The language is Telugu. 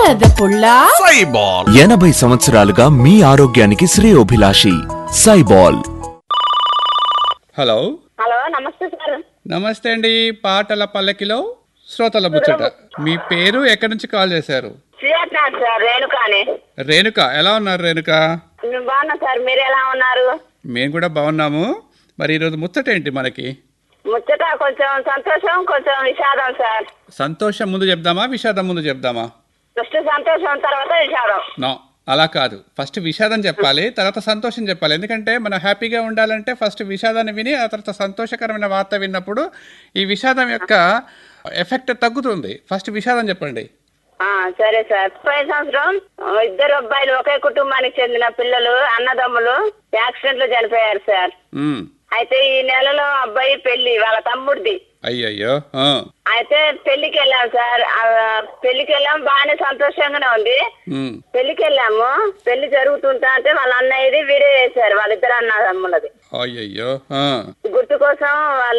బురద పుల్ల సైబాల్ ఎనభై సంవత్సరాలుగా మీ ఆరోగ్యానికి శ్రేయోభిలాషి సైబాల్ హలో హలో నమస్తే సార్ నమస్తే అండి పాటల పల్లకిలో శ్రోతల ముచ్చట మీ పేరు ఎక్కడి నుంచి కాల్ చేశారు శ్రీరత్నాథ్ సార్ రేణుకాని రేణుక ఎలా ఉన్నారు రేణుక మేము బాగున్నా సార్ మీరు ఎలా ఉన్నారు మేము కూడా బాగున్నాము మరి ఈరోజు ముచ్చట ఏంటి మనకి ముచ్చట కొంచెం సంతోషం కొంచెం విషాదం సార్ సంతోషం ముందు చెప్దామా విషాదం ముందు చెప్దామా ఫస్ట్ సంతోషం తర్వాత విషాదం నో అలా కాదు ఫస్ట్ విషాదం చెప్పాలి తర్వాత సంతోషం చెప్పాలి ఎందుకంటే మనం హ్యాపీగా ఉండాలంటే ఫస్ట్ విషాదాన్ని విని ఆ తర్వాత సంతోషకరమైన వార్త విన్నప్పుడు ఈ విషాదం యొక్క ఎఫెక్ట్ తగ్గుతుంది ఫస్ట్ విషాదం చెప్పండి ఆ, సరే సార్ పోయిన సంవత్సరం ఇద్దరు అబ్బాయిలు ఒకే కుటుంబానికి చెందిన పిల్లలు అన్నదమ్ములు యాక్సిడెంట్ లో చనిపోయారు సార్ ఉమ్, అయితే ఈ నెలలో అబ్బాయి పెళ్లి వాళ్ళ తమ్ముడిది అయ్యయ్యో ఆ, అయితే పెళ్లికి వెళ్ళాం సార్ ఆ, పెళ్లికి వెళ్ళాం బాగానే సంతోషంగానే ఉంది ఉమ్, పెళ్లికి వెళ్ళాము పెళ్లి జరుగుతుంటా అంటే వాళ్ళ అన్నయ్యది వీడియో చేశారు వాళ్ళిద్దరు అన్నదమ్ములది అయ్యయ్యో ఆ. గుర్తు కోసం వాళ్ళ